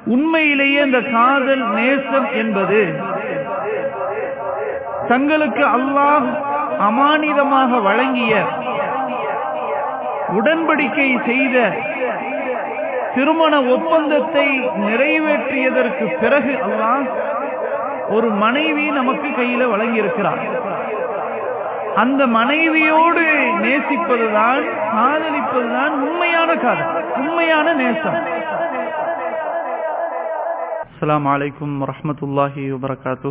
உண்மையிலேயே இந்த காதல் நேசம் என்பது தங்களுக்கு அல்லாஹ் அமானிதமாக வழங்கிய உடன்படிக்கை செய்த திருமண ஒப்பந்தத்தை நிறைவேற்றியதற்கு பிறகு அல்லாஹ் ஒரு மனைவி நமக்கு கையில வழங்கி இருக்கிறார் அந்த மனைவியோடு நேசிப்பதுதான் காதலிப்பதுதான் உண்மையான காதல் உண்மையான நேசம் அஸ்லாம் வலைக்கும் வரமத்துல்லாஹி வபரகாத்து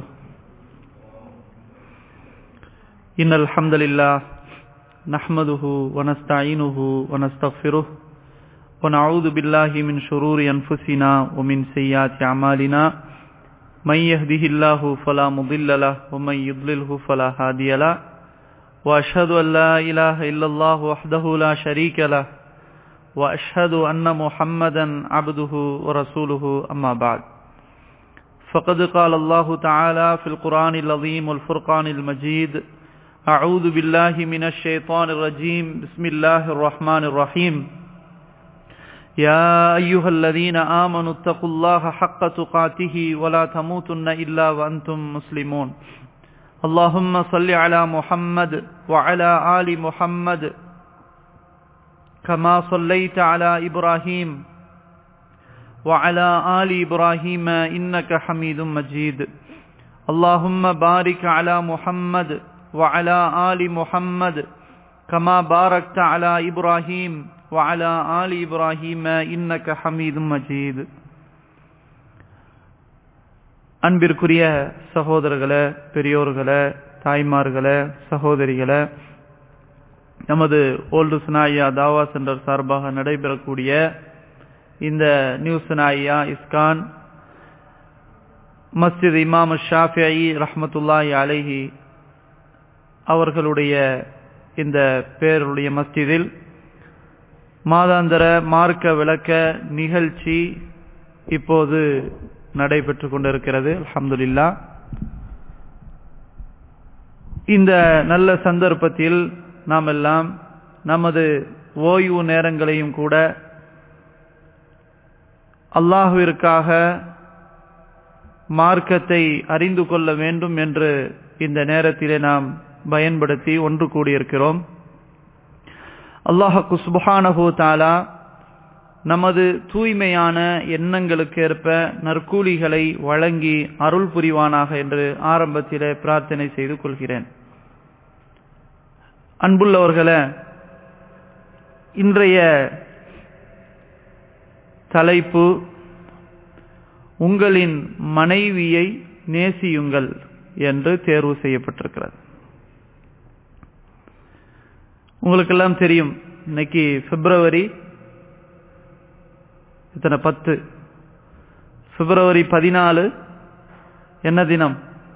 إن الحمد لله نحمده ونستعينه ونستغفره ونعوذ بالله من شرور أنفسنا ومن سيئات أعمالنا من يهده الله فلا مضل له ومن يضلله فلا هادي له وأشهد أن لا إله إلا الله وحده لا شريك له وأشهد أن محمدا عبده ورسوله أما بعد فقد قال الله تعالى في القرآن العظيم والفرقان المجيد أعوذ بالله من الشيطان الرجيم بسم الله الرحمن الرحيم يا أيها الذين آمنوا اتقوا الله حق تقاته ولا تموتن إلا وأنتم مسلمون اللهم صل على محمد وعلى آل محمد كما صليت على إبراهيم وعلى آل إبراهيم إنك حميد مجيد اللهم بارك على محمد وعلى آل محمد كما باركت على إبراهيم وعلى آل إبراهيم إنك حميد مجيد அன்பிற்குரிய சகோதரர்களே பெரியோர்களே தாய்மார்களே சகோதரிகளே நமது ஓல்டு சுனாயா தாவா சென்டர் சார்பாக நடைபெறக்கூடிய இந்த நியூ சுனாயா இஸ்கான் மஸ்ஜித் இமாம் ஷாஃபியி ரஹமத்துல்லாஹி அலைஹி அவர்களுடைய இந்த பேருடைய மஸ்ஜிதில் மாதாந்தர மார்க்க விளக்க நிகழ்ச்சி இப்போது நடைபெற்று கொண்டிருக்கிறது அலமதுல்லா இந்த நல்ல சந்தர்ப்பத்தில் நாம் எல்லாம் நமது ஓய்வு நேரங்களையும் கூட அல்லாஹுவிற்காக மார்க்கத்தை அறிந்து கொள்ள வேண்டும் என்று இந்த நேரத்திலே நாம் பயன்படுத்தி ஒன்று கூடியிருக்கிறோம் அல்லாஹு சுபஹானஹூ தாலா நமது தூய்மையான எண்ணங்களுக்கு ஏற்ப நற்கூலிகளை வழங்கி அருள் புரிவானாக என்று ஆரம்பத்திலே பிரார்த்தனை செய்து கொள்கிறேன் அன்புள்ளவர்களே இன்றைய தலைப்பு உங்களின் மனைவியை நேசியுங்கள் என்று தேர்வு செய்யப்பட்டிருக்கிறது உங்களுக்கெல்லாம் தெரியும் இன்னைக்கு பிப்ரவரி இத்தனை பத்து பிப்ரவரி பதினாலு என்ன தினம்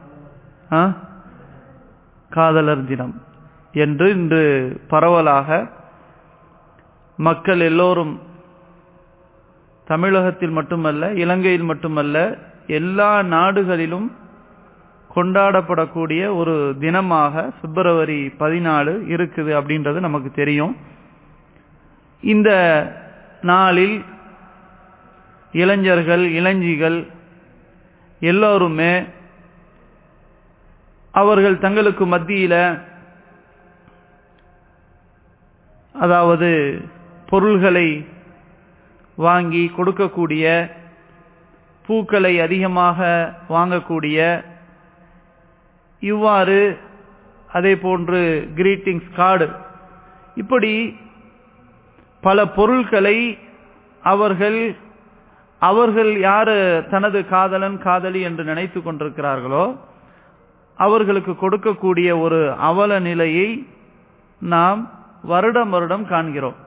காதலர் தினம் என்று இன்று பரவலாக மக்கள் எல்லோரும் தமிழகத்தில் மட்டுமல்ல இலங்கையில் மட்டுமல்ல எல்லா நாடுகளிலும் கொண்டாடப்படக்கூடிய ஒரு தினமாக பிப்ரவரி பதினாலு இருக்குது அப்படின்றது நமக்கு தெரியும் இந்த நாளில் இளைஞர்கள் இளஞ்சிகள் எல்லோருமே அவர்கள் தங்களுக்கு மத்தியில அதாவது பொருள்களை வாங்கி கொடுக்கக்கூடிய பூக்களை அதிகமாக வாங்கக்கூடிய இவ்வாறு அதே போன்று கிரீட்டிங்ஸ் கார்டு இப்படி பல பொருட்களை அவர்கள் அவர்கள் யாரு தனது காதலன் காதலி என்று நினைத்து கொண்டிருக்கிறார்களோ அவர்களுக்கு கொடுக்கக்கூடிய ஒரு அவல நிலையை நாம் வருடம் வருடம் காண்கிறோம்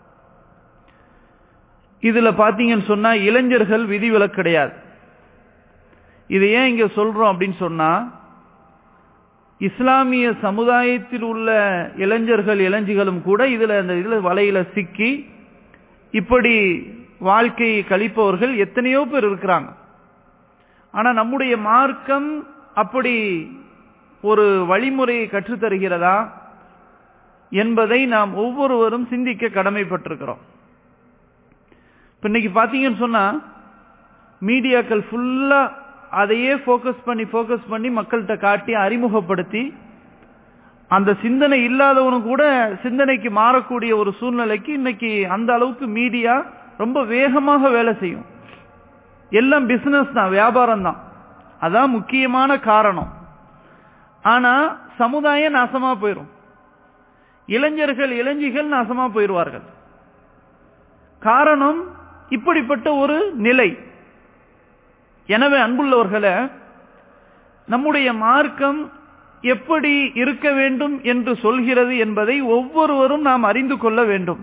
இதுல பாத்தீங்கன்னு சொன்னா இளைஞர்கள் விதிவிலக்கு கிடையாது இது ஏன் இங்க சொல்றோம் அப்படின்னு சொன்னா இஸ்லாமிய சமுதாயத்தில் உள்ள இளைஞர்கள் இளைஞர்களும் கூட இதுல இந்த இதுல வலையில சிக்கி இப்படி வாழ்க்கையை கழிப்பவர்கள் எத்தனையோ பேர் இருக்கிறாங்க ஆனா நம்முடைய மார்க்கம் அப்படி ஒரு வழிமுறையை கற்றுத்தருகிறதா என்பதை நாம் ஒவ்வொருவரும் சிந்திக்க கடமைப்பட்டிருக்கிறோம் இப்ப இன்னைக்கு பாத்தீங்கன்னு சொன்னா மீடியாக்கள் ஃபுல்லா அதையே ஃபோக்கஸ் பண்ணி ஃபோக்கஸ் பண்ணி மக்கள்கிட்ட காட்டி அறிமுகப்படுத்தி அந்த சிந்தனை இல்லாதவனும் கூட சிந்தனைக்கு மாறக்கூடிய ஒரு சூழ்நிலைக்கு இன்னைக்கு அந்த அளவுக்கு மீடியா ரொம்ப வேகமாக வேலை செய்யும் எல்லாம் பிசினஸ் தான் வியாபாரம் தான் அதான் முக்கியமான காரணம் ஆனா சமுதாயம் நாசமா போயிரும் இளைஞர்கள் இளைஞிகள் நாசமா போயிடுவார்கள் காரணம் இப்படிப்பட்ட ஒரு நிலை எனவே அன்புள்ளவர்களை நம்முடைய மார்க்கம் எப்படி இருக்க வேண்டும் என்று சொல்கிறது என்பதை ஒவ்வொருவரும் நாம் அறிந்து கொள்ள வேண்டும்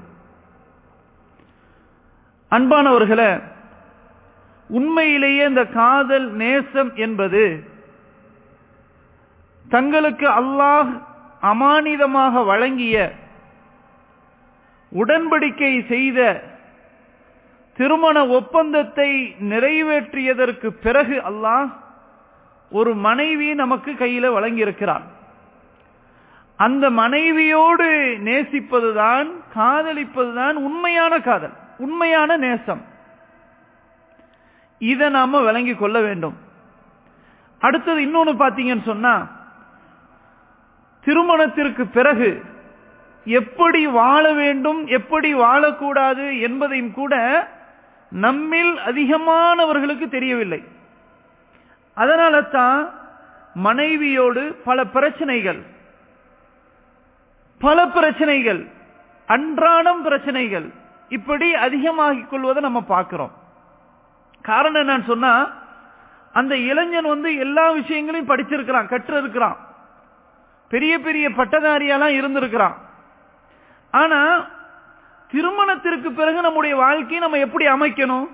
அன்பானவர்களே உண்மையிலேயே இந்த காதல் நேசம் என்பது தங்களுக்கு அல்லாஹ் அமானிதமாக வழங்கிய உடன்படிக்கை செய்த திருமண ஒப்பந்தத்தை நிறைவேற்றியதற்கு பிறகு அல்லாஹ் ஒரு மனைவி நமக்கு கையில வழங்கியிருக்கிறார் அந்த மனைவியோடு நேசிப்பதுதான் காதலிப்பதுதான் உண்மையான காதல் உண்மையான நேசம் இதை நாம விளங்கி கொள்ள வேண்டும் அடுத்தது இன்னொன்னு பாத்தீங்கன்னு சொன்னா திருமணத்திற்கு பிறகு எப்படி வாழ வேண்டும் எப்படி வாழக்கூடாது என்பதையும் கூட நம்மில் அதிகமானவர்களுக்கு தெரியவில்லை அதனால தான் மனைவியோடு பல பிரச்சனைகள் பல பிரச்சனைகள் அன்றாடம் பிரச்சனைகள் இப்படி அதிகமாகிக் கொள்வதை நம்ம பார்க்கிறோம் காரணம் என்னன்னு சொன்னா அந்த இளைஞன் வந்து எல்லா விஷயங்களையும் படிச்சிருக்கிறான் கற்று இருக்கிறான் பெரிய பெரிய பட்டதாரியாலாம் இருந்திருக்கிறான் ஆனா திருமணத்திற்கு பிறகு நம்முடைய வாழ்க்கையை நம்ம எப்படி அமைக்கணும்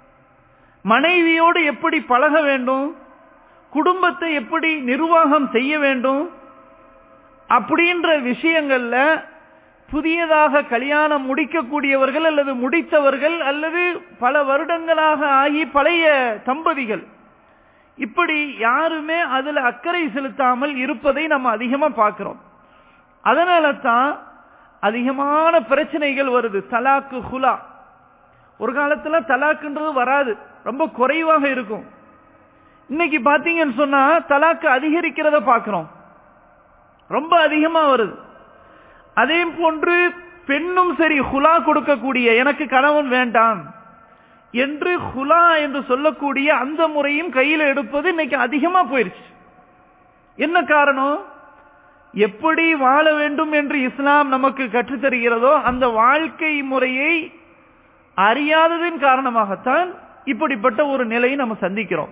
மனைவியோடு எப்படி பழக வேண்டும் குடும்பத்தை எப்படி நிர்வாகம் செய்ய வேண்டும் அப்படின்ற விஷயங்கள்ல புதியதாக கல்யாணம் முடிக்கக்கூடியவர்கள் அல்லது முடித்தவர்கள் அல்லது பல வருடங்களாக ஆகி பழைய தம்பதிகள் இப்படி யாருமே அதுல அக்கறை செலுத்தாமல் இருப்பதை நம்ம அதிகமா பார்க்கிறோம் அதனால தான் அதிகமான பிரச்சனைகள் வருது தலாக்கு ஹுலா ஒரு காலத்துல தலாக்குன்றது வராது ரொம்ப குறைவாக இருக்கும் இன்னைக்கு பாத்தீங்கன்னு சொன்னா தலாக்கு அதிகரிக்கிறத பார்க்கிறோம் ரொம்ப அதிகமா வருது அதே போன்று பெண்ணும் சரி ஹுலா கொடுக்கக்கூடிய எனக்கு கணவன் வேண்டாம் என்று ஹுலா என்று சொல்லக்கூடிய அந்த முறையும் கையில் எடுப்பது இன்னைக்கு அதிகமா போயிருச்சு என்ன காரணம் எப்படி வாழ வேண்டும் என்று இஸ்லாம் நமக்கு கற்றுத்தருகிறதோ அந்த வாழ்க்கை முறையை அறியாததின் காரணமாகத்தான் இப்படிப்பட்ட ஒரு நிலையை நம்ம சந்திக்கிறோம்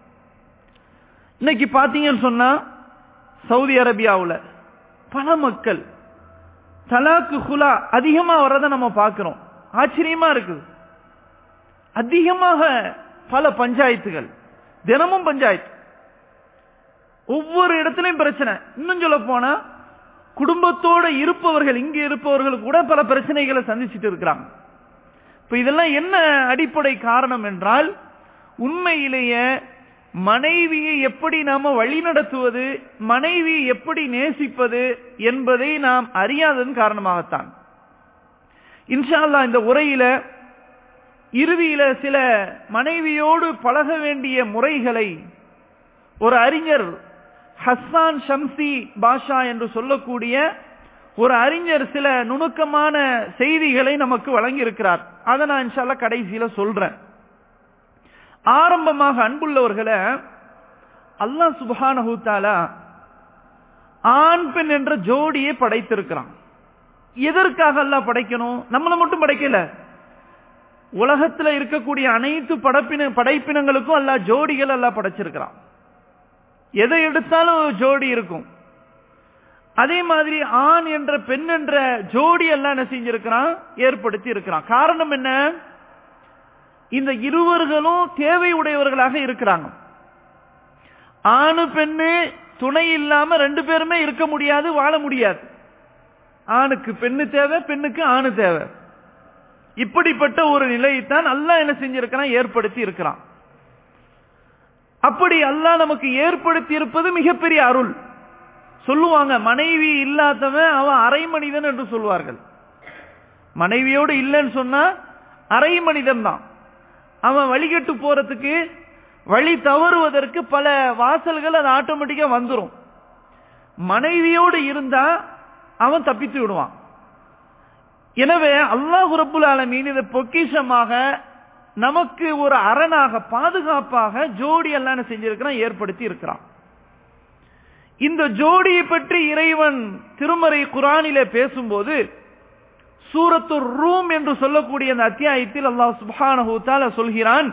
இன்னைக்கு பாத்தீங்கன்னு சொன்னா சவுதி அரேபியாவில் பல மக்கள் தலாக்கு ஹுலா அதிகமா வர்றதை நம்ம பார்க்கிறோம் ஆச்சரியமா இருக்குது அதிகமாக பல பஞ்சாயத்துகள் தினமும் பஞ்சாயத்து ஒவ்வொரு இடத்துலயும் பிரச்சனை இன்னும் சொல்ல போனா குடும்பத்தோட இருப்பவர்கள் இங்க இருப்பவர்கள் கூட பல பிரச்சனைகளை சந்திச்சுட்டு இருக்கிறாங்க இப்ப இதெல்லாம் என்ன அடிப்படை காரணம் என்றால் உண்மையிலேயே மனைவியை எப்படி நாம வழிநடத்துவது மனைவியை எப்படி நேசிப்பது என்பதை நாம் அறியாததன் காரணமாகத்தான் இன்ஷால்லா இந்த உரையில இறுதியில சில மனைவியோடு பழக வேண்டிய முறைகளை ஒரு அறிஞர் ஹஸ்ஸான் ஷம்சி பாஷா என்று சொல்லக்கூடிய ஒரு அறிஞர் சில நுணுக்கமான செய்திகளை நமக்கு வழங்கி இருக்கிறார் அதை நான் இன்ஷால்லா கடைசியில சொல்றேன் ஆரம்பமாக அன்புள்ளவர்களை அல்லாஹ் சுபஹானஹு தஆலா ஆண் பெண் என்ற ஜோடியை படைத்திருக்கிறான் எதற்காக அல்லாஹ் படைக்கணும் நம்மளை மட்டும் படைக்கல உலகத்துல இருக்கக்கூடிய அனைத்து படைப்பின படைப்பினங்களுக்கும் அல்லாஹ் ஜோடிகள் அல்லாஹ் படைச்சிருக்கிறான் எதை எடுத்தாலும் ஒரு ஜோடி இருக்கும் அதே மாதிரி ஆண் என்ற பெண் என்ற ஜோடி எல்லாம் என்ன செஞ்சிருக்கிறான் ஏற்படுத்தி இருக்கிறான் காரணம் என்ன இந்த இருவர்களும் தேவை உடையவர்களாக இருக்கிறாங்க ஆணு பெண்ணு துணை இல்லாம ரெண்டு பேருமே இருக்க முடியாது வாழ முடியாது ஆணுக்கு பெண்ணு தேவை பெண்ணுக்கு ஆணு தேவை இப்படிப்பட்ட ஒரு நிலையைத்தான் அல்லாஹ் என்ன செஞ்சிருக்கிறான் ஏற்படுத்தி இருக்கிறான் அப்படி அல்லாஹ் நமக்கு ஏற்படுத்தி இருப்பது மிகப்பெரிய அருள் சொல்லுவாங்க மனைவி இல்லாதவன் அவன் அரை மனிதன் என்று சொல்வார்கள் மனைவியோடு இல்லைன்னு சொன்னா அரை மனிதன் தான் அவன் வழிகட்டு போறதுக்கு வழி தவறுவதற்கு பல வாசல்கள் அது ஆட்டோமேட்டிக்கா வந்துடும் மனைவியோடு இருந்தா அவன் தப்பித்து விடுவான் எனவே அல்லாஹ் ரப்புல் ஆலமீன் இதை பொக்கிஷமாக நமக்கு ஒரு அரணாக பாதுகாப்பாக ஜோடி எல்லாம் என்ன செஞ்சிருக்கிறான் ஏற்படுத்தி இருக்கிறான் இந்த ஜோடியை பற்றி இறைவன் திருமறை குரானிலே பேசும்போது சூரத்து ரூம் என்று சொல்லக்கூடிய அந்த அத்தியாயத்தில் அல்லாஹ் சுப்ஹானஹு தஆலா சொல்கிறான்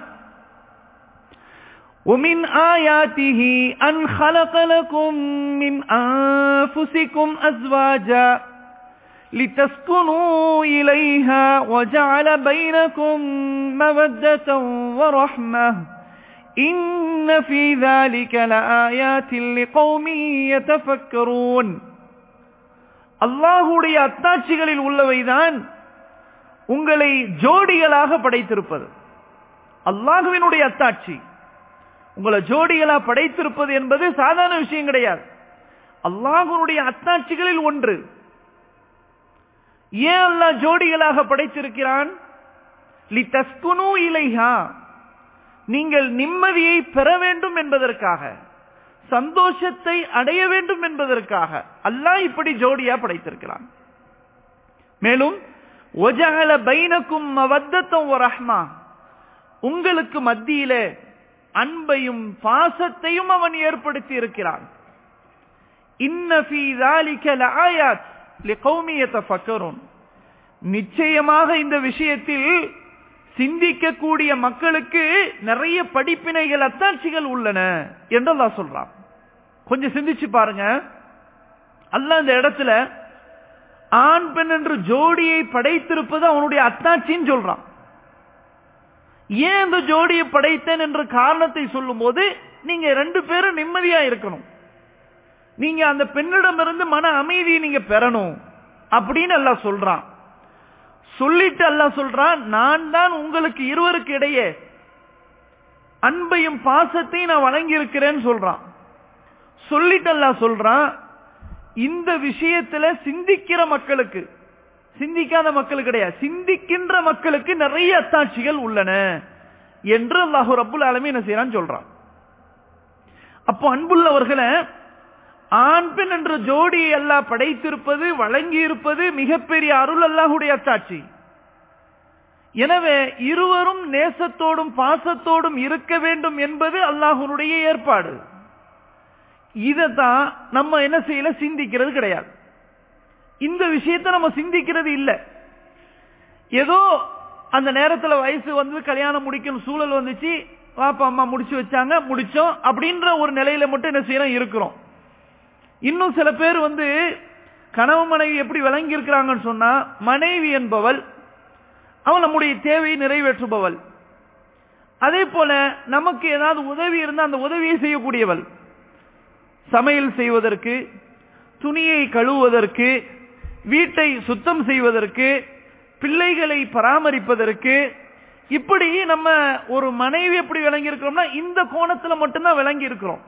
ومن آياته أن خلق لكم من أنفسكم أزواجا لتسكنوا إليها وجعل بينكم مودة ورحمة إن في ذلك لآيات لقوم يتفكرون அல்லாஹுடைய அத்தாட்சிகளில் உள்ளவைதான் உங்களை ஜோடிகளாக படைத்திருப்பது அல்லாஹுவினுடைய அத்தாட்சி உங்களை ஜோடிகளா படைத்திருப்பது என்பது சாதாரண விஷயம் கிடையாது அல்லாஹுடைய அத்தாட்சிகளில் ஒன்று ஏன் அல்லாஹ் ஜோடிகளாக படைத்திருக்கிறான் லி தஸ்குனு இலைஹா நீங்கள் நிம்மதியை பெற வேண்டும் என்பதற்காக சந்தோஷத்தை அடைய வேண்டும் என்பதற்காக அல்லாஹ் இப்படி ஜோடியா படைத்திருக்கிறான் மேலும் ஒஜகல பைனக்கும் மவத்தத்தும் ரஹ்மா உங்களுக்கு மத்தியிலே அன்பையும் பாசத்தையும் அவன் ஏற்படுத்தி இருக்கிறான் நிச்சயமாக இந்த விஷயத்தில் சிந்திக்கக்கூடிய மக்களுக்கு நிறைய படிப்பினைகள் அத்தாட்சிகள் உள்ளன என்று அல்லாஹ் சொல்றான் கொஞ்சம் சிந்திச்சு பாருங்க அல்ல இந்த இடத்துல ஆண் பெண் என்று ஜோடியை படைத்திருப்பது அவனுடைய அத்தாட்சின்னு சொல்றான் ஏன் இந்த ஜோடியை படைத்தேன் என்ற காரணத்தை சொல்லும் போது நீங்க ரெண்டு பேரும் நிம்மதியா இருக்கணும் நீங்க அந்த பெண்ணிடமிருந்து மன அமைதியை நீங்க பெறணும் அப்படின்னு எல்லாம் சொல்றான் சொல்லிட்டு எல்லாம் சொல்றான் நான் தான் உங்களுக்கு இருவருக்கு இடையே அன்பையும் பாசத்தையும் நான் வழங்கி இருக்கிறேன்னு சொல்றான் சொல்லிட்டு எல்லாம் சொல்றான் இந்த விஷயத்துல சிந்திக்கிற மக்களுக்கு சிந்திக்காத மக்கள் கிடையாது சிந்திக்கின்ற மக்களுக்கு நிறைய அத்தாட்சிகள் உள்ளன என்று அல்லாஹு ரப்புல் ஆலமி என்ன செய்யறான்னு சொல்றான் அப்போ அன்புள்ளவர்களை ஆண் பெண் என்ற ஜோடியை எல்லாம் படைத்திருப்பது வழங்கி இருப்பது மிகப்பெரிய அருள் அல்லாஹுடைய அத்தாட்சி எனவே இருவரும் நேசத்தோடும் பாசத்தோடும் இருக்க வேண்டும் என்பது அல்லாஹுடைய ஏற்பாடு இதைத்தான் நம்ம என்ன செய்யல சிந்திக்கிறது கிடையாது இந்த விஷயத்தை நம்ம சிந்திக்கிறது இல்லை ஏதோ அந்த நேரத்தில் வயசு வந்து கல்யாணம் முடிக்கணும் சூழல் வந்துச்சு வாப்பா அம்மா முடிச்சு வச்சாங்க முடிச்சோம் அப்படின்ற ஒரு நிலையில மட்டும் என்ன செய்யறோம் இருக்கிறோம் இன்னும் சில பேர் வந்து கணவ மனைவி எப்படி விளங்கி இருக்கிறாங்கன்னு சொன்னா மனைவி என்பவள் அவள் நம்முடைய தேவையை நிறைவேற்றுபவள் அதே போல நமக்கு ஏதாவது உதவி இருந்தால் அந்த உதவியை செய்யக்கூடியவள் சமையல் செய்வதற்கு துணியை கழுவுவதற்கு வீட்டை சுத்தம் செய்வதற்கு பிள்ளைகளை பராமரிப்பதற்கு இப்படி நம்ம ஒரு மனைவி எப்படி விளங்கி இருக்கிறோம்னா இந்த கோணத்துல மட்டும்தான் விளங்கி இருக்கிறோம்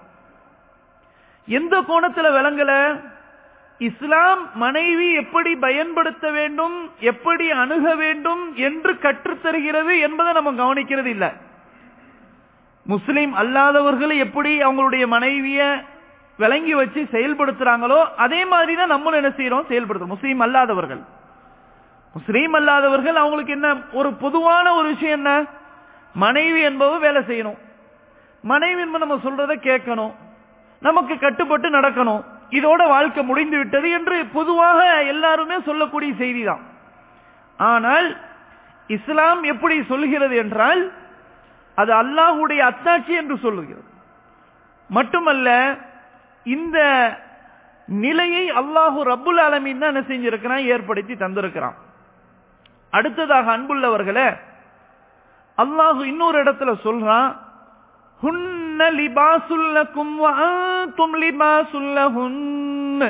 எந்த கோணத்துல விளங்கல இஸ்லாம் மனைவி எப்படி பயன்படுத்த வேண்டும் எப்படி அணுக வேண்டும் என்று கற்றுத்தருகிறது என்பதை நம்ம கவனிக்கிறது இல்லை முஸ்லிம் அல்லாதவர்களை எப்படி அவங்களுடைய மனைவிய விளங்கி வச்சு செயல்படுத்துறாங்களோ அதே மாதிரி தான் நம்மளும் என்ன செய்யறோம் செயல்படுத்துறோம் முஸ்லீம் அல்லாதவர்கள் முஸ்லீம் அல்லாதவர்கள் அவங்களுக்கு என்ன ஒரு பொதுவான ஒரு விஷயம் என்ன மனைவி என்பவ வேலை செய்யணும் மனைவி என்பது நம்ம சொல்றதை கேட்கணும் நமக்கு கட்டுப்பட்டு நடக்கணும் இதோட வாழ்க்கை முடிந்து விட்டது என்று பொதுவாக எல்லாருமே சொல்லக்கூடிய செய்தி தான் ஆனால் இஸ்லாம் எப்படி சொல்கிறது என்றால் அது அல்லாஹுடைய அத்தாட்சி என்று சொல்லுகிறது மட்டுமல்ல இந்த நிலையை அல்லாஹு ரப்புல் ஆலமீன் தான் என்ன செஞ்சிருக்கிறான் ஏற்படுத்தி தந்திருக்கிறான் அடுத்ததாக அன்புள்ளவர்களே அல்லாஹு இன்னொரு இடத்துல சொல்றான் ஹுன்ன லிபாசுல்லக்கும் வஅன்தும் லிபாசுல்லஹுன்ன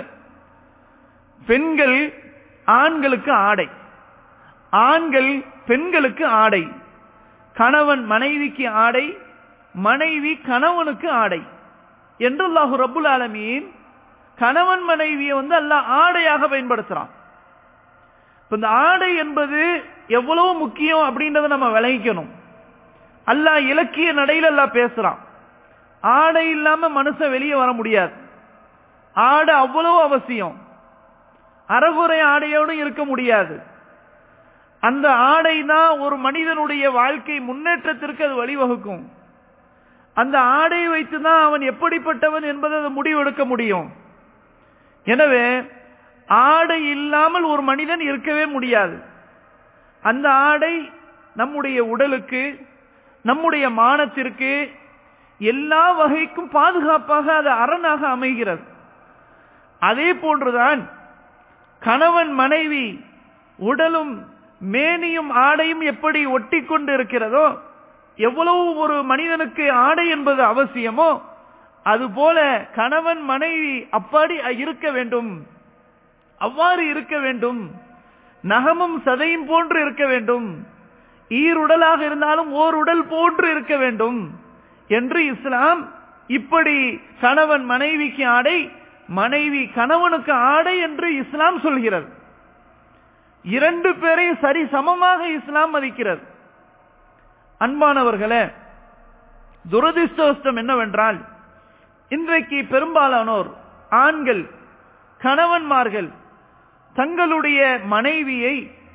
பெண்கள் ஆண்களுக்கு ஆடை ஆண்கள் பெண்களுக்கு ஆடை கணவன் மனைவிக்கு ஆடை மனைவி கணவனுக்கு ஆடை என்று அல்லாஹு ரபுல் ஆலமீன் கணவன் மனைவியை வந்து அல்லாஹ் ஆடையாக பயன்படுத்துறான் இந்த ஆடை என்பது எவ்வளவு முக்கியம் அப்படின்றத நம்ம விளங்கிக்கணும் அல்லாஹ் இலக்கிய நடையில அல்லாஹ் பேசுறான் ஆடை இல்லாம மனுஷன் வெளியே வர முடியாது ஆடை அவ்வளவு அவசியம் அறகுறை ஆடையோடு இருக்க முடியாது அந்த ஆடை தான் ஒரு மனிதனுடைய வாழ்க்கை முன்னேற்றத்திற்கு அது வழிவகுக்கும் அந்த ஆடையை வைத்து தான் அவன் எப்படிப்பட்டவன் என்பதை அது முடிவெடுக்க முடியும் எனவே ஆடை இல்லாமல் ஒரு மனிதன் இருக்கவே முடியாது அந்த ஆடை நம்முடைய உடலுக்கு நம்முடைய மானத்திற்கு எல்லா வகைக்கும் பாதுகாப்பாக அது அரணாக அமைகிறது அதே போன்றுதான் கணவன் மனைவி உடலும் மேனியும் ஆடையும் எப்படி ஒட்டி கொண்டு இருக்கிறதோ எவ்வளவு ஒரு மனிதனுக்கு ஆடை என்பது அவசியமோ அதுபோல கணவன் மனைவி அப்படி இருக்க வேண்டும் அவ்வாறு இருக்க வேண்டும் நகமும் சதையும் போன்று இருக்க வேண்டும் ஈருடலாக இருந்தாலும் ஓர் உடல் போன்று இருக்க வேண்டும் என்று இஸ்லாம் இப்படி கணவன் மனைவிக்கு ஆடை மனைவி கணவனுக்கு ஆடை என்று இஸ்லாம் சொல்கிறது இரண்டு பேரையும் சரி சமமாக இஸ்லாம் மதிக்கிறது அன்பானவர்களே துரதிருஷ்டவஸ்தம் என்னவென்றால் இன்றைக்கு பெரும்பாலானோர் ஆண்கள் கணவன்மார்கள் தங்களுடைய மனைவியை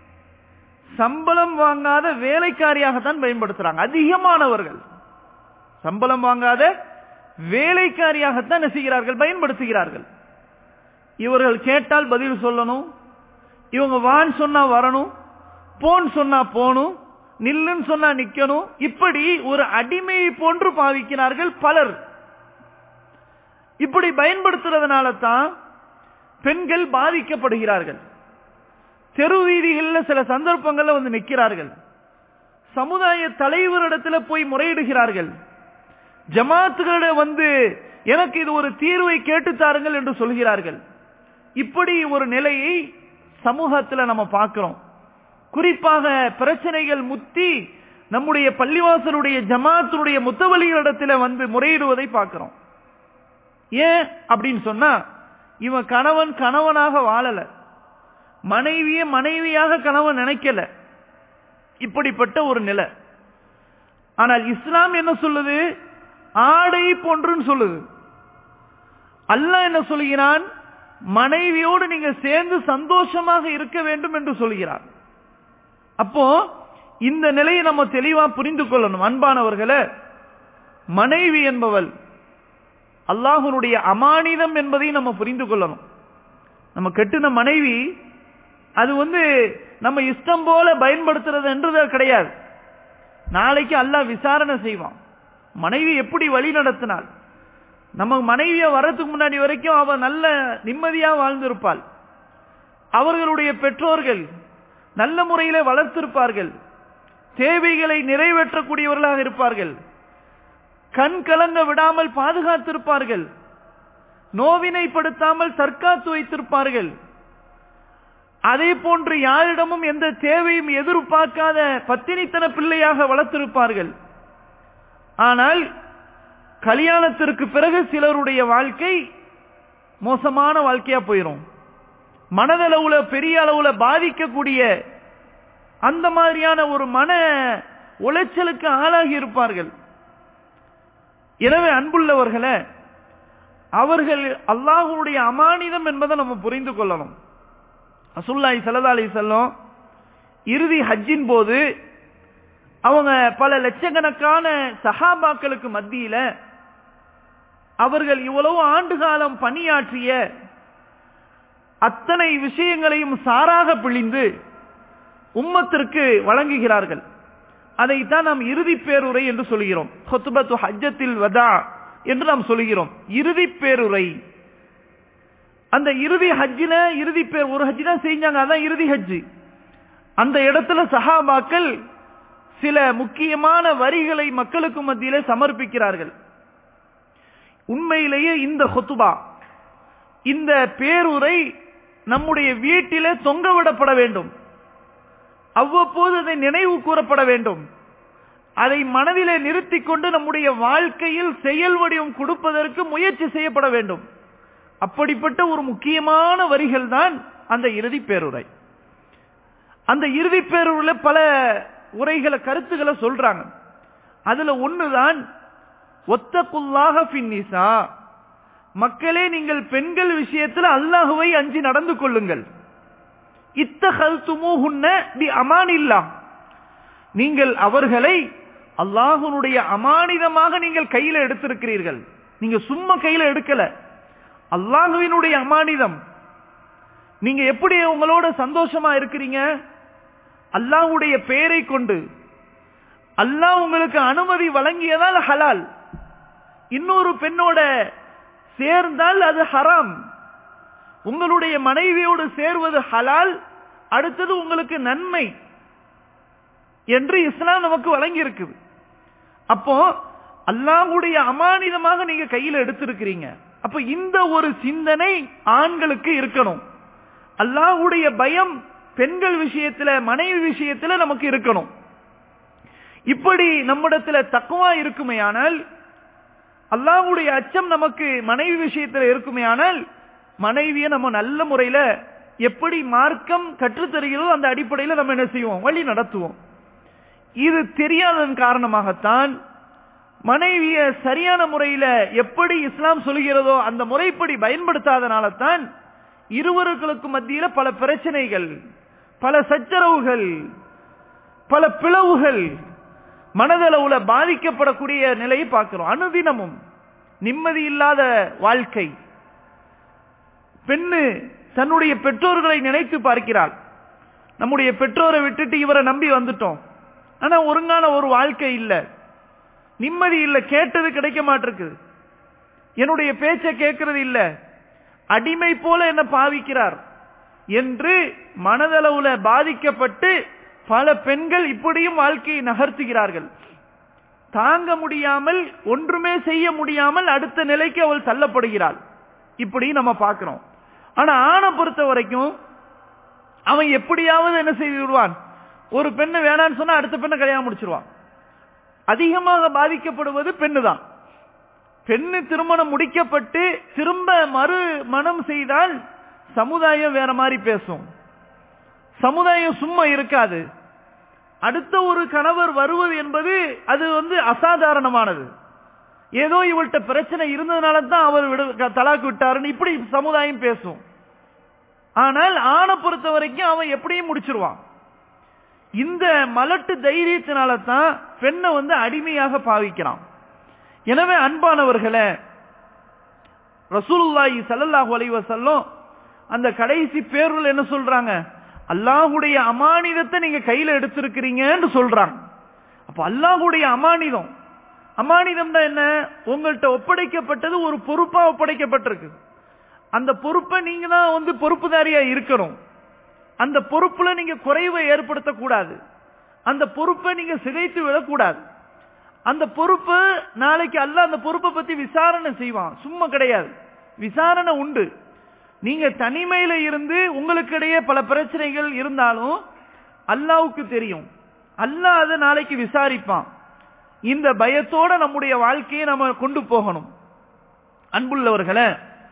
சம்பளம் வாங்காத வேலைக்காரியாகத்தான் பயன்படுத்துறாங்க அதிகமானவர்கள் சம்பளம் வாங்காத வேலைக்காரியாகத்தான் நெசுகிறார்கள் பயன்படுத்துகிறார்கள் இவர்கள் கேட்டால் பதில் சொல்லணும் இவங்க வான் சொன்னா வரணும் போன் சொன்னா போனும் நில்லுன்னு சொன்னா நிக்கணும் இப்படி ஒரு அடிமையை போன்று பாவிக்கிறார்கள் பலர் இப்படி பயன்படுத்துறதுனால தான் பெண்கள் பாதிக்கப்படுகிறார்கள் தெரு வீதிகளில் சில சந்தர்ப்பங்கள்ல வந்து நிற்கிறார்கள் சமுதாய தலைவரிடத்துல போய் முறையிடுகிறார்கள் ஜமாத்துகளிட வந்து எனக்கு இது ஒரு தீர்வை கேட்டு தாருங்கள் என்று சொல்கிறார்கள் இப்படி ஒரு நிலையை சமூகத்தில் நம்ம பார்க்கிறோம் குறிப்பாக பிரச்சனைகள் முத்தி நம்முடைய பள்ளிவாசலுடைய ஜமாத்தினுடைய முத்தவலிகளிடத்தில் வந்து முறையிடுவதை பார்க்கிறோம் ஏன் அப்படின்னு சொன்னா இவன் கணவன் கணவனாக வாழல மனைவிய மனைவியாக கணவன் நினைக்கல இப்படிப்பட்ட ஒரு நிலை ஆனால் இஸ்லாம் என்ன சொல்லுது ஆடை போன்றுன்னு சொல்லுது அல்லாஹ் என்ன சொல்கிறான் மனைவியோடு நீங்க சேர்ந்து சந்தோஷமாக இருக்க வேண்டும் என்று சொல்கிறார் அப்போ இந்த நிலையை நம்ம தெளிவா புரிந்து கொள்ளணும் அன்பானவர்களே மனைவி என்பவள் அல்லாஹனுடைய அமானிதம் என்பதை நம்ம புரிந்து கொள்ளணும் நம்ம கெட்டின மனைவி அது வந்து நம்ம இஷ்டம் போல பயன்படுத்துறது என்றது கிடையாது நாளைக்கு அல்லாஹ் விசாரணை செய்வான் மனைவி எப்படி வழி நடத்தினாள் நம்ம மனைவிய வரதுக்கு முன்னாடி வரைக்கும் அவ நல்ல நிம்மதியா வாழ்ந்திருப்பாள் அவர்களுடைய பெற்றோர்கள் நல்ல முறையில வளர்த்திருப்பார்கள் தேவைகளை நிறைவேற்றக்கூடியவர்களாக இருப்பார்கள் கண் கலங்க விடாமல் பாதுகாத்திருப்பார்கள் நோவினைப்படுத்தாமல் தற்காத்து வைத்திருப்பார்கள் அதே போன்று யாரிடமும் எந்த தேவையும் எதிர்பார்க்காத பத்தினித்தன பிள்ளையாக வளர்த்திருப்பார்கள் ஆனால் கல்யாணத்திற்கு பிறகு சிலருடைய வாழ்க்கை மோசமான வாழ்க்கையா போயிரும் மனதளவுல பெரிய அளவுல பாதிக்கக்கூடிய அந்த மாதிரியான ஒரு மன உளைச்சலுக்கு ஆளாகி இருப்பார்கள் எனவே அன்புள்ளவர்களே அவர்கள் அல்லாஹுடைய அமானிதம் என்பதை நம்ம புரிந்து கொள்ளணும் அசுல்லாய் சல்லா அலி செல்லம் இறுதி ஹஜ்ஜின் போது அவங்க பல லட்சக்கணக்கான சஹாபாக்களுக்கு மத்தியில அவர்கள் இவ்வளவு ஆண்டு காலம் பணியாற்றிய அத்தனை விஷயங்களையும் சாராக பிழிந்து உம்மத்திற்கு வழங்குகிறார்கள் அதைத்தான் நாம் இறுதி பேருரை என்று சொல்கிறோம் ஹொத்துபத்து ஹஜ்ஜத்தில் வதா என்று நாம் சொல்கிறோம் இறுதி பேருரை அந்த இறுதி ஹஜ்ஜில இறுதி பேர் ஒரு ஹஜ்ஜி தான் செஞ்சாங்க அதான் இறுதி ஹஜ்ஜி அந்த இடத்துல சஹாபாக்கள் சில முக்கியமான வரிகளை மக்களுக்கு மத்தியிலே சமர்ப்பிக்கிறார்கள் உண்மையிலேயே இந்த ஹொத்துபா இந்த பேருரை நம்முடைய வீட்டிலே தொங்கவிடப்பட வேண்டும் அவ்வப்போது அதை நினைவு கூறப்பட வேண்டும் அதை மனதிலே நிறுத்தி கொண்டு நம்முடைய வாழ்க்கையில் செயல் வடிவம் கொடுப்பதற்கு முயற்சி செய்யப்பட வேண்டும் அப்படிப்பட்ட ஒரு முக்கியமான வரிகள் தான் அந்த இறுதி பேருரை அந்த இறுதி பேருரையில் பல உரைகளை கருத்துக்களை சொல்றாங்க அதுல ஒண்ணுதான் ஒத்தகுல்லாக பின்னிசா மக்களே நீங்கள் பெண்கள் விஷயத்தில் அல்லாஹுவை அஞ்சி நடந்து கொள்ளுங்கள் இத்தகல்துமூஹுன்ன பி அமானில்லா நீங்கள் அவர்களை அல்லாஹுனுடைய அமானிதமாக நீங்கள் கையில எடுத்திருக்கிறீர்கள் நீங்க சும்மா கையில எடுக்கல அல்லாஹுவினுடைய அமானிதம் நீங்க எப்படி உங்களோட சந்தோஷமா இருக்கிறீங்க அல்லாஹுடைய பெயரை கொண்டு அல்லாஹ் உங்களுக்கு அனுமதி வழங்கியதால் ஹலால் இன்னொரு பெண்ணோட சேர்ந்தால் அது ஹராம் உங்களுடைய மனைவியோடு சேர்வது ஹலால் அடுத்தது உங்களுக்கு நன்மை என்று இஸ்லாம் நமக்கு வழங்கி இருக்குது அப்போ அல்லாஹுடைய அமானிதமாக நீங்க கையில எடுத்திருக்கிறீங்க அப்ப இந்த ஒரு சிந்தனை ஆண்களுக்கு இருக்கணும் அல்லாஹுடைய பயம் பெண்கள் விஷயத்துல மனைவி விஷயத்துல நமக்கு இருக்கணும் இப்படி நம்மிடத்துல தக்குவா இருக்குமே ஆனால் அல்லாஹுடைய அச்சம் நமக்கு மனைவி விஷயத்துல இருக்குமே ஆனால் மனைவியை நம்ம நல்ல முறையில எப்படி மார்க்கம் கற்றுத்தருகிறதோ அந்த அடிப்படையில் நம்ம என்ன செய்வோம் வழி நடத்துவோம் இது தெரியாததன் காரணமாகத்தான் மனைவிய சரியான முறையில எப்படி இஸ்லாம் சொல்கிறதோ அந்த முறைப்படி பயன்படுத்தாதனால தான் இருவர்களுக்கு மத்தியில பல பிரச்சனைகள் பல சச்சரவுகள் பல பிளவுகள் மனதளவுல பாதிக்கப்படக்கூடிய நிலையை பார்க்கிறோம் அனுதினமும் நிம்மதி இல்லாத வாழ்க்கை பெண்ணு தன்னுடைய பெற்றோர்களை நினைத்து பார்க்கிறாள் நம்முடைய பெற்றோரை விட்டுட்டு இவரை நம்பி வந்துட்டோம் ஆனா ஒருங்கான ஒரு வாழ்க்கை இல்ல நிம்மதி இல்ல கேட்டது கிடைக்க மாட்டிருக்கு என்னுடைய பேச்சை கேட்கறது இல்ல அடிமை போல என்ன பாவிக்கிறார் என்று மனதளவுல பாதிக்கப்பட்டு பல பெண்கள் இப்படியும் வாழ்க்கையை நகர்த்துகிறார்கள் தாங்க முடியாமல் ஒன்றுமே செய்ய முடியாமல் அடுத்த நிலைக்கு அவள் தள்ளப்படுகிறாள் இப்படி நம்ம பார்க்கிறோம் ஆனா ஆணை பொறுத்த வரைக்கும் அவன் எப்படியாவது என்ன செய்து விடுவான் ஒரு பெண்ணு வேணான்னு சொன்னா அடுத்த பெண்ணை கல்யாணம் முடிச்சிருவான் அதிகமாக பாதிக்கப்படுவது பெண்ணு தான் பெண்ணு திருமணம் முடிக்கப்பட்டு திரும்ப மறு மனம் செய்தால் சமுதாயம் வேற மாதிரி பேசும் சமுதாயம் சும்மா இருக்காது அடுத்த ஒரு கணவர் வருவது என்பது அது வந்து அசாதாரணமானது ஏதோ இவள்கிட்ட பிரச்சனை இருந்ததுனால தான் அவர் விடு தலாக்கு விட்டாருன்னு இப்படி சமுதாயம் பேசும் ஆனால் ஆணை பொறுத்த வரைக்கும் அவன் எப்படியும் முடிச்சிருவான் இந்த மலட்டு தைரியத்தினால தான் பெண்ணை வந்து அடிமையாக பாவிக்கிறான் எனவே அன்பானவர்களே ரசூலுல்லாஹி ஸல்லல்லாஹு அலைஹி வஸல்லம் அந்த கடைசி பேருல என்ன சொல்றாங்க அல்லாஹுடைய அமானிதத்தை நீங்க கையில எடுத்திருக்கிறீங்கன்னு சொல்றாங்க அப்ப அல்லாஹுடைய அமானிதம் அமானிதம்னா என்ன உங்கள்கிட்ட ஒப்படைக்கப்பட்டது ஒரு பொறுப்பா ஒப்படைக்கப்பட்டிருக்கு அந்த பொறுப்பை நீங்க தான் வந்து பொறுப்புதாரியா இருக்கணும் அந்த பொறுப்புல நீங்க குறைவை ஏற்படுத்தக்கூடாது அந்த பொறுப்பை நீங்க சிதைத்து விடக்கூடாது அந்த பொறுப்பு நாளைக்கு அல்ல அந்த பொறுப்பை பத்தி விசாரணை செய்வான் சும்மா கிடையாது விசாரணை உண்டு நீங்க தனிமையில இருந்து உங்களுக்கு இடையே பல பிரச்சனைகள் இருந்தாலும் அல்லாவுக்கு தெரியும் அல்லாஹ் அதை நாளைக்கு விசாரிப்பான் இந்த பயத்தோட நம்முடைய வாழ்க்கையை நம்ம கொண்டு போகணும் அன்புள்ளவர்களே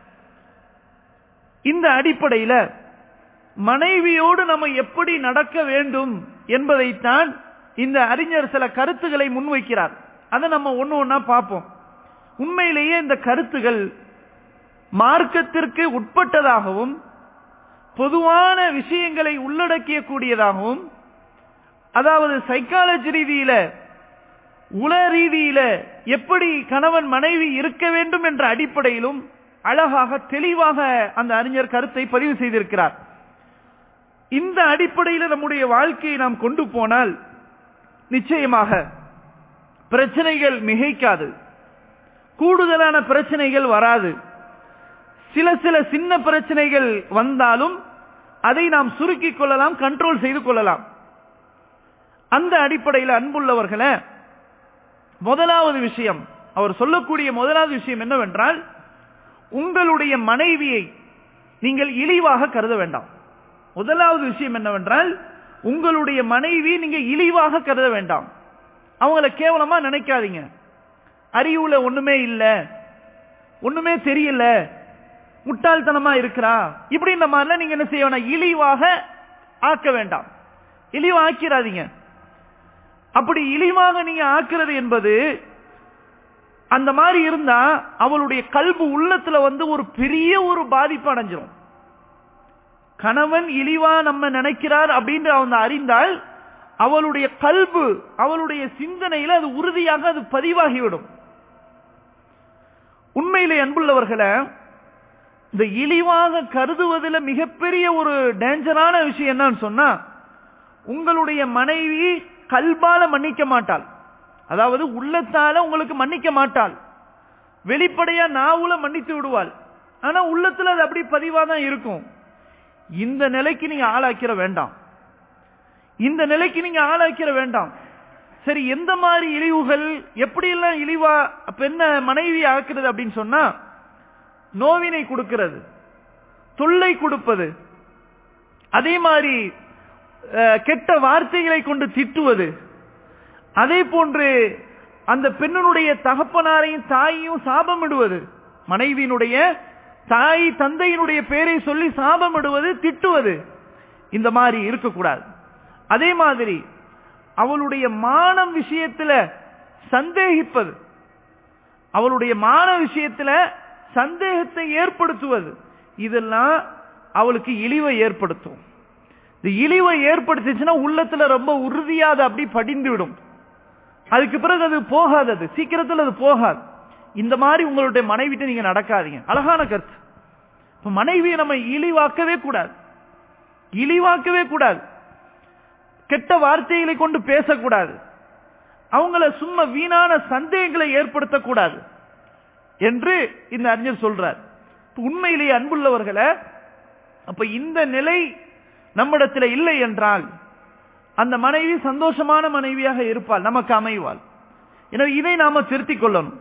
இந்த அடிப்படையில மனைவியோடு நம்ம எப்படி நடக்க வேண்டும் என்பதைத்தான் இந்த அறிஞர் சில கருத்துக்களை முன்வைக்கிறார் அதை நம்ம ஒன்னு ஒன்னா பார்ப்போம் உண்மையிலேயே இந்த கருத்துகள் மார்க்கத்திற்கு உட்பட்டதாகவும் பொதுவான விஷயங்களை உள்ளடக்கிய கூடியதாகவும் அதாவது சைக்காலஜி ரீதியில உல ரீதியில எப்படி கணவன் மனைவி இருக்க வேண்டும் என்ற அடிப்படையிலும் அழகாக தெளிவாக அந்த அறிஞர் கருத்தை பதிவு செய்திருக்கிறார் இந்த அடிப்படையில் நம்முடைய வாழ்க்கையை நாம் கொண்டு போனால் நிச்சயமாக பிரச்சனைகள் மிகைக்காது கூடுதலான பிரச்சனைகள் வராது சில சில சின்ன பிரச்சனைகள் வந்தாலும் அதை நாம் சுருக்கிக் கொள்ளலாம் கண்ட்ரோல் செய்து கொள்ளலாம் அந்த அடிப்படையில் அன்புள்ளவர்களே முதலாவது விஷயம் அவர் சொல்லக்கூடிய முதலாவது விஷயம் என்னவென்றால் உங்களுடைய மனைவியை நீங்கள் இழிவாக கருத வேண்டாம் முதலாவது விஷயம் என்னவென்றால் உங்களுடைய மனைவி நீங்க இழிவாக கருத வேண்டாம் அவங்கள கேவலமா நினைக்காதீங்க அறிவுல ஒண்ணுமே இல்ல ஒண்ணுமே தெரியல முட்டாள்தனமா இருக்கிறா இப்படி இந்த மாதிரிலாம் நீங்க என்ன செய்ய வேணாம் இழிவாக ஆக்க வேண்டாம் இழிவு ஆக்கிறாதீங்க அப்படி இழிவாக நீங்க ஆக்குறது என்பது அந்த மாதிரி இருந்தா அவளுடைய கல்பு உள்ளத்துல வந்து ஒரு பெரிய ஒரு பாதிப்பு அடைஞ்சிரும் கணவன் இழிவா நம்ம நினைக்கிறார் அப்படின்னு அவன் அறிந்தால் அவளுடைய கல்பு அவளுடைய சிந்தனையில அது உறுதியாக அது பதிவாகிவிடும் உண்மையிலே அன்புள்ளவர்களை இந்த இழிவாக கருதுவதில் மிகப்பெரிய ஒரு டேஞ்சரான விஷயம் என்னன்னு சொன்னா உங்களுடைய மனைவி கல்பால மன்னிக்க மாட்டாள் அதாவது உள்ளத்தால உங்களுக்கு மன்னிக்க மாட்டாள் வெளிப்படையா நாவுல மன்னித்து விடுவாள் ஆனா உள்ளத்துல அது அப்படி பதிவா தான் இருக்கும் இந்த நிலைக்கு நீங்க ஆளாக்கிற வேண்டாம் இந்த நிலைக்கு நீங்க ஆளாக்கிற வேண்டாம் சரி எந்த மாதிரி இழிவுகள் எப்படி எல்லாம் இழிவா பெண்ண மனைவி ஆக்குறது அப்படின்னு சொன்னா நோவினை கொடுக்கிறது தொல்லை கொடுப்பது அதே மாதிரி கெட்ட வார்த்தைகளை கொண்டு திட்டுவது அதே போன்று அந்த பெண்ணினுடைய தகப்பனாரையும் தாயையும் சாபமிடுவது மனைவியினுடைய தாய் தந்தையினுடைய பேரை சொல்லி சாபமிடுவது திட்டுவது இந்த மாதிரி இருக்கக்கூடாது அதே மாதிரி அவளுடைய மானம் விஷயத்துல சந்தேகிப்பது அவளுடைய மான விஷயத்துல சந்தேகத்தை ஏற்படுத்துவது இதெல்லாம் அவளுக்கு இழிவை ஏற்படுத்தும் இந்த இழிவை ஏற்படுத்துச்சுன்னா உள்ளத்துல ரொம்ப உறுதியாக அப்படி படிந்து விடும் அதுக்கு பிறகு அது போகாது அது சீக்கிரத்தில் அது போகாது இந்த மாதிரி உங்களுடைய மனைவிட்டு நீங்க நடக்காதீங்க அழகான கருத்து இப்ப மனைவியை நம்ம இழிவாக்கவே கூடாது இழிவாக்கவே கூடாது கெட்ட வார்த்தைகளை கொண்டு பேசக்கூடாது அவங்கள சும்மா வீணான சந்தேகங்களை ஏற்படுத்தக்கூடாது என்று இந்த அறிஞர் சொல்றார் உண்மையிலேயே அன்புள்ளவர்களை அப்ப இந்த நிலை நம்மிடத்தில் இல்லை என்றால் அந்த மனைவி சந்தோஷமான மனைவியாக இருப்பாள் நமக்கு அமைவாள் எனவே இதை நாம திருத்திக் கொள்ளணும்